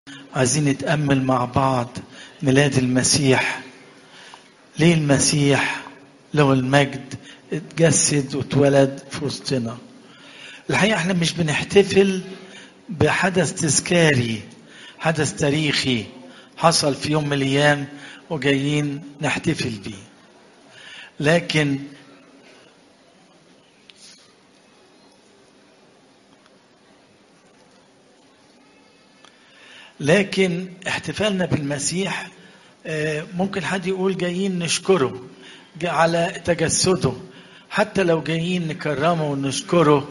عايزين نتأمل مع بعض ميلاد المسيح ليه المسيح له المجد اتجسد واتولد في وسطنا الحقيقة احنا مش بنحتفل بحدث تذكاري حدث تاريخي حصل في يوم من الأيام وجايين نحتفل بيه لكن لكن احتفالنا بالمسيح ممكن حد يقول جايين نشكره على تجسده حتى لو جايين نكرمه ونشكره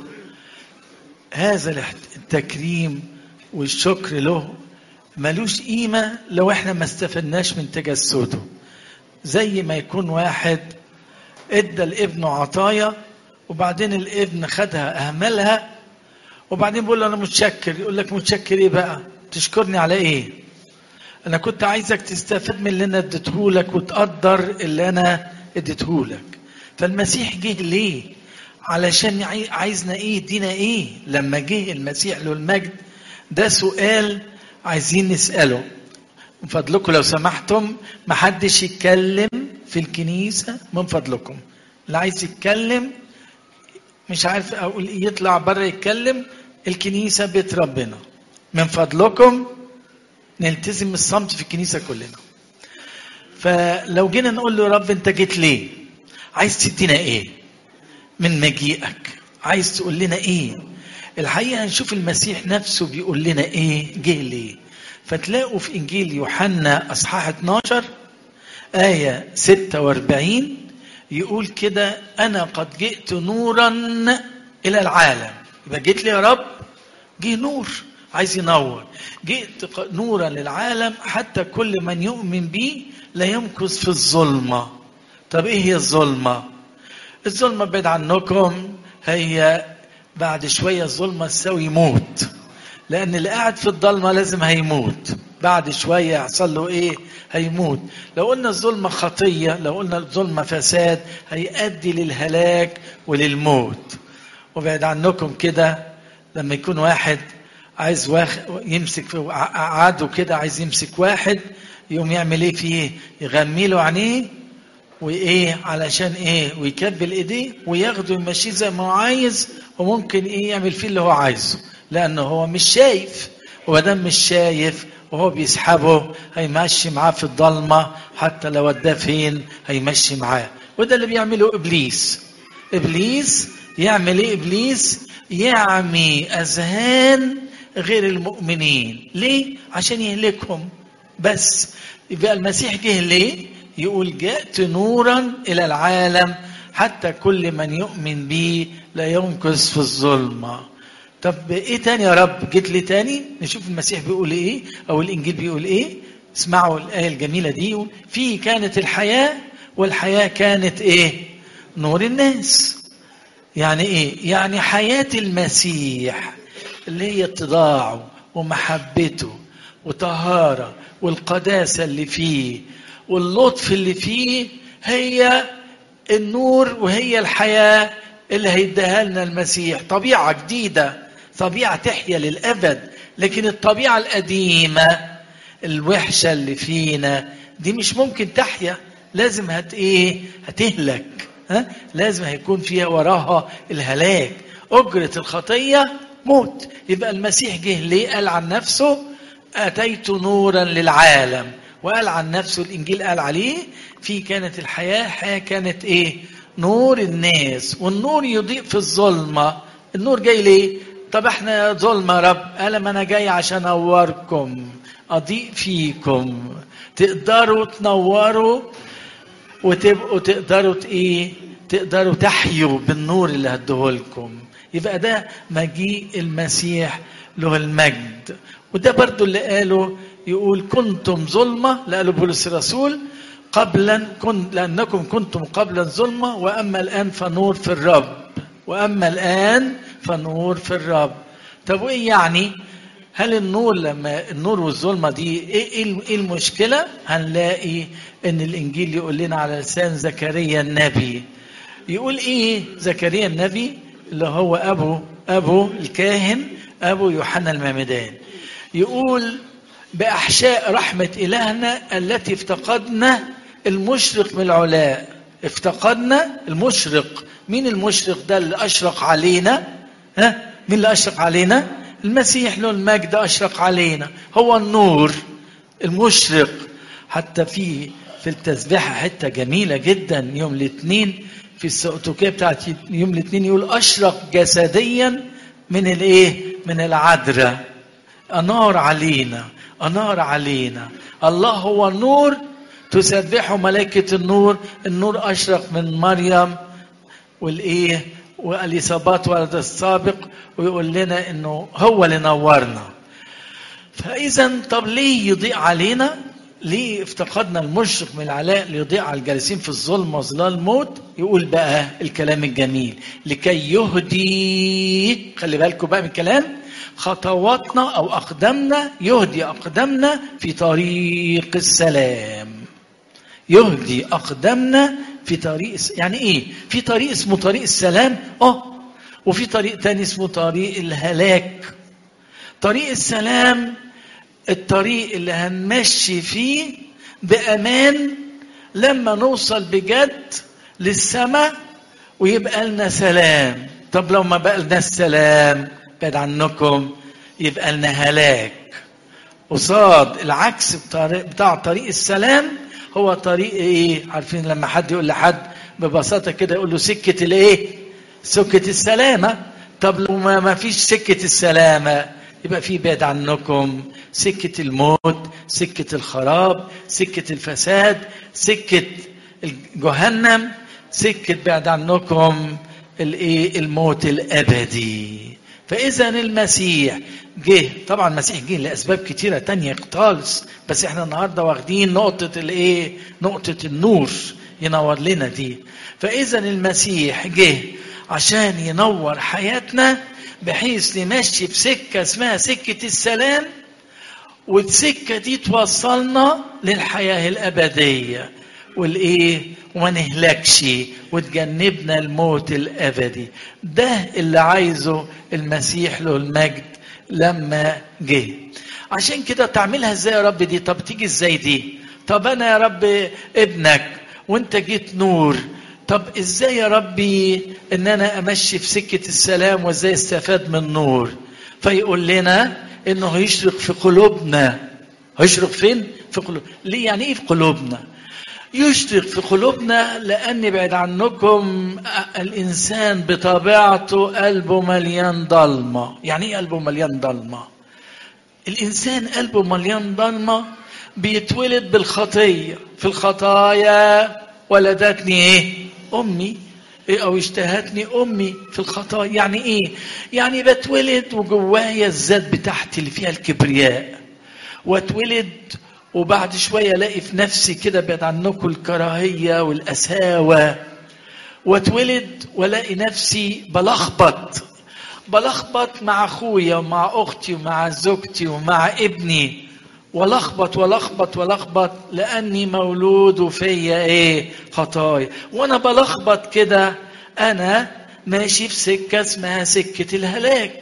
هذا التكريم والشكر له ملوش قيمة لو احنا ما استفدناش من تجسده زي ما يكون واحد ادى لابنه عطايا وبعدين الابن خدها اهملها وبعدين بيقول له انا متشكر يقول لك متشكر ايه بقى تشكرني على ايه انا كنت عايزك تستفاد من اللي انا اديتهولك وتقدر اللي انا اديتهولك فالمسيح جه ليه علشان عايزنا ايه يدينا ايه لما جه المسيح له المجد ده سؤال عايزين نسأله من فضلكم لو سمحتم محدش يتكلم في الكنيسة من فضلكم اللي عايز يتكلم مش عارف اقول يطلع بره يتكلم الكنيسة بيت ربنا من فضلكم نلتزم الصمت في الكنيسة كلنا فلو جينا نقول له رب انت جيت ليه عايز تدينا ايه من مجيئك عايز تقول لنا ايه الحقيقة نشوف المسيح نفسه بيقول لنا ايه جه ليه فتلاقوا في انجيل يوحنا اصحاح 12 آية 46 يقول كده أنا قد جئت نورا إلى العالم يبقى جيت لي يا رب جه نور عايز ينور جئت نورا للعالم حتى كل من يؤمن بي لا يمكث في الظلمة طب ايه هي الظلمة الظلمة بعيد عنكم هي بعد شوية الظلمة تساوي موت لأن اللي قاعد في الضلمة لازم هيموت بعد شوية يحصل له إيه هيموت لو قلنا الظلمة خطية لو قلنا الظلمة فساد هيؤدي للهلاك وللموت وبعد عنكم كده لما يكون واحد عايز واخ يمسك عدو كده عايز يمسك واحد يقوم يعمل ايه فيه يغمي له عينيه وايه علشان ايه ويكبل ايديه وياخده يمشيه زي ما هو عايز وممكن ايه يعمل فيه اللي هو عايزه لانه هو مش شايف ومادام مش شايف وهو بيسحبه هيمشي معاه في الضلمه حتى لو وداه فين هيمشي معاه وده اللي بيعمله ابليس ابليس يعمل ايه ابليس يعمي اذهان غير المؤمنين ليه عشان يهلكهم بس يبقى المسيح جه ليه يقول جاءت نورا الى العالم حتى كل من يؤمن بي لا يمكث في الظلمه طب ايه تاني يا رب جيت لي تاني نشوف المسيح بيقول ايه او الانجيل بيقول ايه اسمعوا الايه الجميله دي فيه كانت الحياه والحياه كانت ايه نور الناس يعني ايه يعني حياه المسيح اللي هي اتضاعه ومحبته وطهاره والقداسه اللي فيه واللطف اللي فيه هي النور وهي الحياه اللي هيديها لنا المسيح طبيعه جديده طبيعه تحيا للابد لكن الطبيعه القديمه الوحشه اللي فينا دي مش ممكن تحيا لازم هت ايه هتهلك ها لازم هيكون فيها وراها الهلاك اجره الخطيه موت يبقى المسيح جه ليه قال عن نفسه اتيت نورا للعالم وقال عن نفسه الانجيل قال عليه في كانت الحياه حياه كانت ايه نور الناس والنور يضيء في الظلمه النور جاي ليه طب احنا ظلمه يا رب قال ما انا جاي عشان انوركم اضيء فيكم تقدروا تنوروا وتبقوا تقدروا ايه تقدروا تحيوا بالنور اللي هديهولكم يبقى ده مجيء المسيح له المجد وده برضو اللي قاله يقول كنتم ظلمة لا قاله بولس الرسول قبلا كن لأنكم كنتم قبلا ظلمة وأما الآن فنور في الرب وأما الآن فنور في الرب طب وإيه يعني هل النور لما النور والظلمة دي إيه, إيه المشكلة هنلاقي إن الإنجيل يقول لنا على لسان زكريا النبي يقول إيه زكريا النبي اللي هو أبو أبو الكاهن أبو يوحنا المعمدان يقول بأحشاء رحمة إلهنا التي افتقدنا المشرق من العلاء افتقدنا المشرق مين المشرق ده اللي أشرق علينا ها مين اللي أشرق علينا المسيح له المجد أشرق علينا هو النور المشرق حتى في في التسبيحة حتة جميلة جدا يوم الاثنين في السؤتوكية بتاعت يوم الاثنين يقول أشرق جسديا من الايه من العذراء أنار علينا أنار علينا الله هو النور تسبحه ملائكة النور النور أشرق من مريم والإيه والإصابات ولد السابق ويقول لنا إنه هو اللي نورنا فإذا طب ليه يضيء علينا ليه افتقدنا المشرق من العلاء ليضيء على الجالسين في الظلم وظلال الموت يقول بقى الكلام الجميل لكي يهدي خلي بالكم بقى من الكلام خطواتنا او اقدامنا يهدي اقدامنا في طريق السلام يهدي اقدامنا في طريق يعني ايه في طريق اسمه طريق السلام اه وفي طريق تاني اسمه طريق الهلاك طريق السلام الطريق اللي هنمشي فيه بامان لما نوصل بجد للسماء ويبقى لنا سلام طب لو ما بقى لنا السلام بعد عنكم يبقى لنا هلاك قصاد العكس بتاع طريق السلام هو طريق ايه عارفين لما حد يقول لحد ببساطه كده يقول له سكه الايه سكه السلامه طب لو ما فيش سكه السلامه يبقى في بعد عنكم سكة الموت سكة الخراب سكة الفساد سكة جهنم سكة بعد عنكم الايه الموت الابدي فاذا المسيح جه طبعا المسيح جه لاسباب كتيره تانية خالص بس احنا النهارده واخدين نقطه الايه نقطه النور ينور لنا دي فاذا المسيح جه عشان ينور حياتنا بحيث نمشي في سكه اسمها سكه السلام والسكه دي توصلنا للحياه الابديه والايه وما نهلكش وتجنبنا الموت الابدي ده اللي عايزه المسيح له المجد لما جه عشان كده تعملها ازاي يا رب دي طب تيجي ازاي دي طب انا يا رب ابنك وانت جيت نور طب ازاي يا ربي ان انا امشي في سكه السلام وازاي استفاد من النور فيقول لنا انه هيشرق في قلوبنا هيشرق فين في قلوب ليه يعني ايه في قلوبنا يشرق في قلوبنا لأن بعد عنكم الإنسان بطبيعته قلبه مليان ضلمة يعني إيه قلبه مليان ضلمة الإنسان قلبه مليان ضلمة بيتولد بالخطية في الخطايا ولدتني إيه أمي إيه أو اشتهتني أمي في الخطايا يعني إيه يعني بتولد وجوايا الذات بتاعتي اللي فيها الكبرياء واتولد وبعد شويه الاقي في نفسي كده بعد عنكم الكراهيه والقساوه واتولد والاقي نفسي بلخبط بلخبط مع اخويا ومع اختي ومع زوجتي ومع ابني ولخبط ولخبط ولخبط لاني مولود وفيا ايه خطايا وانا بلخبط كده انا ماشي في سكه اسمها سكه الهلاك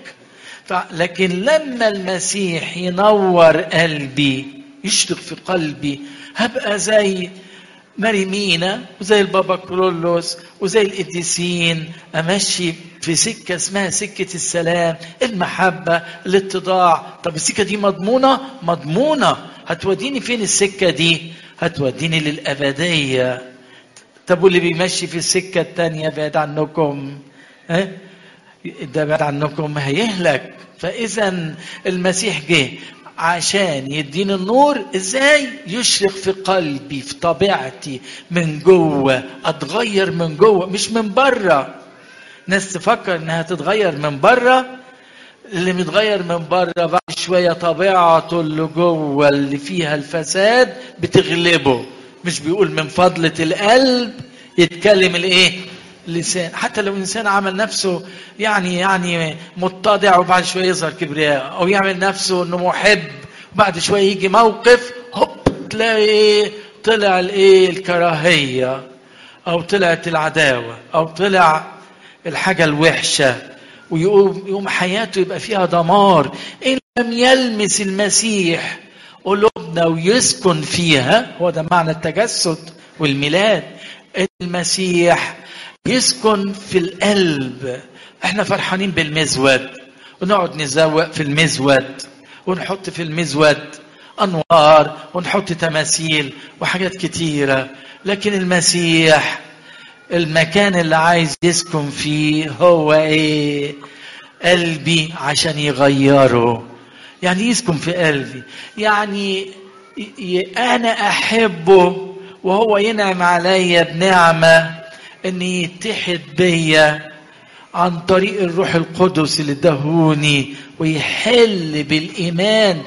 لكن لما المسيح ينور قلبي يشرق في قلبي هبقى زي مريمينا وزي البابا كرولوس وزي القديسين امشي في سكه اسمها سكه السلام المحبه الاتضاع طب السكه دي مضمونه مضمونه هتوديني فين السكه دي هتوديني للابديه طب واللي بيمشي في السكه الثانيه بعد عنكم ها ده بعد عنكم هيهلك فاذا المسيح جه عشان يديني النور ازاي يشرق في قلبي في طبيعتي من جوه اتغير من جوه مش من بره ناس تفكر انها تتغير من بره اللي متغير من بره بعد شويه طبيعته اللي جوه اللي فيها الفساد بتغلبه مش بيقول من فضله القلب يتكلم الايه اللسان حتى لو انسان عمل نفسه يعني يعني متضع وبعد شويه يظهر كبرياء او يعمل نفسه انه محب وبعد شويه يجي موقف هوب تلاقي ايه طلع الايه الكراهيه او طلعت العداوه او طلع الحاجه الوحشه ويقوم يقوم حياته يبقى فيها دمار ان لم يلمس المسيح قلوبنا ويسكن فيها هو ده معنى التجسد والميلاد المسيح يسكن في القلب احنا فرحانين بالمزود ونقعد نزوق في المزود ونحط في المزود انوار ونحط تماثيل وحاجات كتيره لكن المسيح المكان اللي عايز يسكن فيه هو ايه قلبي عشان يغيره يعني يسكن في قلبي يعني ي- انا احبه وهو ينعم عليا بنعمه ان يتحد بيا عن طريق الروح القدس اللي دهوني ويحل بالايمان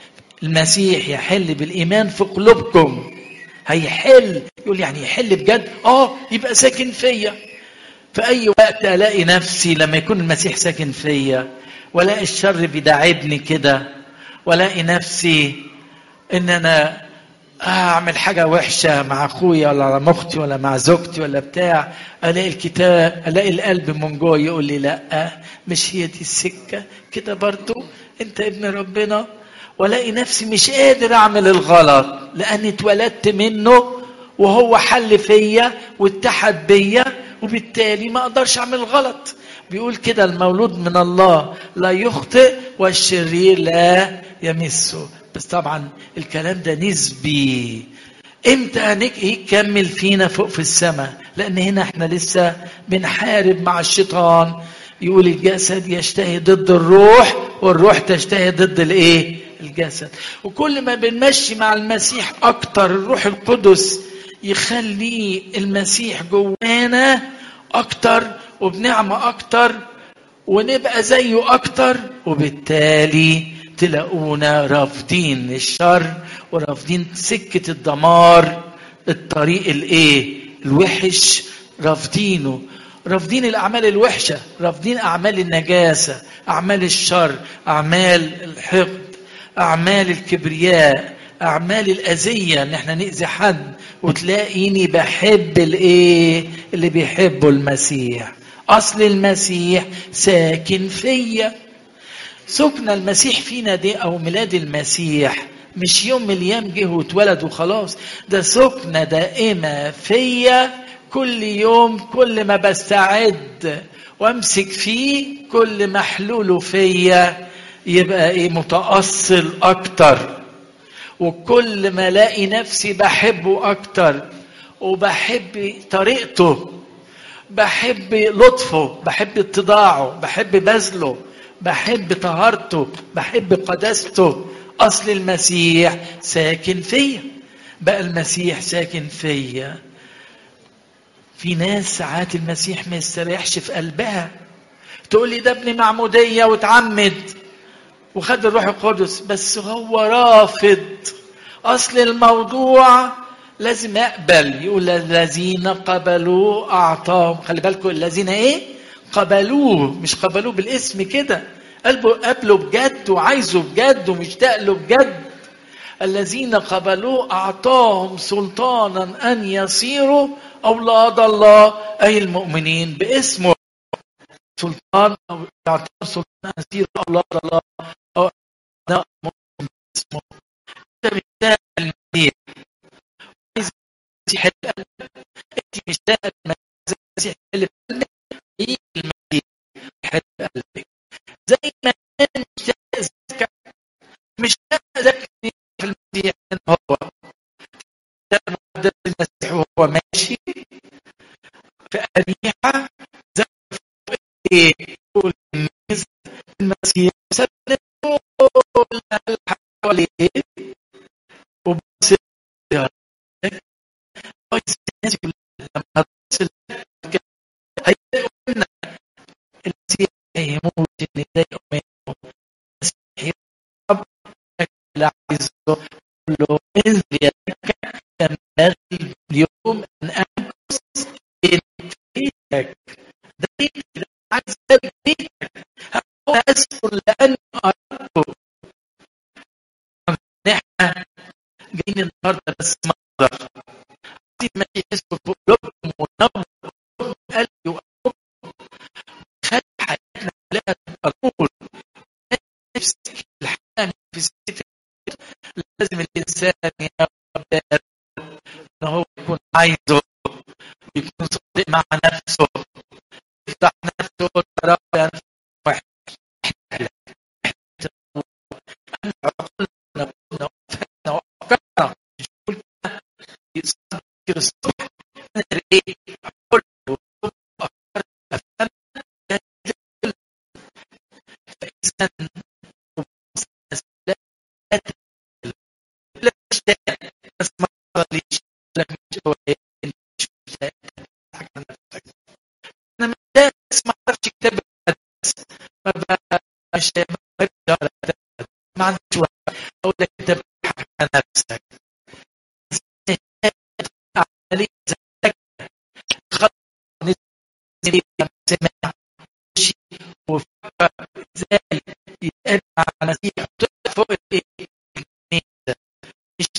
المسيح يحل بالايمان في قلوبكم هيحل يقول يعني يحل بجد اه يبقى ساكن فيا في اي وقت الاقي نفسي لما يكون المسيح ساكن فيا والاقي الشر بيداعبني كده والاقي نفسي ان انا اعمل حاجه وحشه مع اخويا ولا مع اختي ولا مع زوجتي ولا بتاع الاقي الكتاب الاقي القلب من جوه يقول لي لا مش هي دي السكه كده برضو انت ابن ربنا والاقي نفسي مش قادر اعمل الغلط لاني اتولدت منه وهو حل فيا واتحد بيا وبالتالي ما اقدرش اعمل غلط بيقول كده المولود من الله لا يخطئ والشرير لا يمسه بس طبعا الكلام ده نسبي امتى هنك- يكمل فينا فوق في السماء لان هنا احنا لسه بنحارب مع الشيطان يقول الجسد يشتهي ضد الروح والروح تشتهي ضد الايه الجسد وكل ما بنمشي مع المسيح اكتر الروح القدس يخلي المسيح جوانا اكتر وبنعمه اكتر ونبقى زيه اكتر وبالتالي تلاقونا رافضين الشر ورافضين سكه الدمار الطريق الايه الوحش رافضينه رافضين الاعمال الوحشه رافضين اعمال النجاسه اعمال الشر اعمال الحقد اعمال الكبرياء اعمال الاذيه ان احنا ناذي حد وتلاقيني بحب الايه اللي بيحبه المسيح اصل المسيح ساكن فيا سكن المسيح فينا دي او ميلاد المسيح مش يوم من الايام جه واتولد وخلاص ده سكنه دائمه فيا كل يوم كل ما بستعد وامسك فيه كل ما حلوله فيا يبقى ايه متاصل اكتر وكل ما الاقي نفسي بحبه اكتر وبحب طريقته بحب لطفه بحب اتضاعه بحب بذله بحب طهارته بحب قداسته اصل المسيح ساكن فيا بقى المسيح ساكن فيا في ناس ساعات المسيح ما يستريحش في قلبها تقول لي ده ابن معموديه واتعمد وخد الروح القدس بس هو رافض اصل الموضوع لازم يقبل يقول الذين قبلوه اعطاهم خلي بالكم الذين ايه قبلوه مش قبلوه بالاسم كده قلبه قبله بجد وعايزه بجد ومشتاق له بجد الذين قبلوه اعطاهم سلطانا ان يصيروا اولاد الله اي المؤمنين باسمه سلطان او يعطيهم سلطان ان يصيروا اولاد الله او ابناء المؤمنين باسمه انت مشتاق المسيح عايز المسيح القلب انت مشتاق المسيح اللي في قلبك يجي المسيح يحل قلبك زي ما كان مشتاق زكا مشتاق زكا في المسيح ان هو ده مقدس المسيح وهو ماشي في أريحة زي ايه يقول الميز المسيح سبب كل اللي حواليه وبص يا كويس الناس كلها لما تبص هيلاقوا ان المسيح يموت اللي يضايقوا منه المسيح يرب اللي عايزه يقول له انزل يدك ينبغي اليوم ان امكس في بيتك ده بيتك ده عايز ده بيتك هو اذكر لاني اردته احنا جايين النهارده بس منظر عايزين المسيح يسكن في قلوبكم ونور قلوبكم قلبي وقلبكم خلي حياتنا كلها تبقى نور نفسك الحياه في سكتك لازم لازم الانسان يا رب ان هو يكون عايزه ويكون صادق مع نفسه يفتح نفسه ويقول يا رب انا محتاج لك محتاج لك. عقولنا وفهمنا وافكارنا مش كل ده يصدق الصبح انا ايه اقول له افكار افهم فاذا لا لا تشتاق بس ما تصليش لك مش هواية، مش مشتاق تضحك على نفسك. انا مشتاق بس ما اعرفش كتاب المقدس ما بقى- مش ما برجع على كتاب المقدس. ما عنديش وقت اقول لك انت بتضحك على نفسك عملية ذاتك خلق نسبة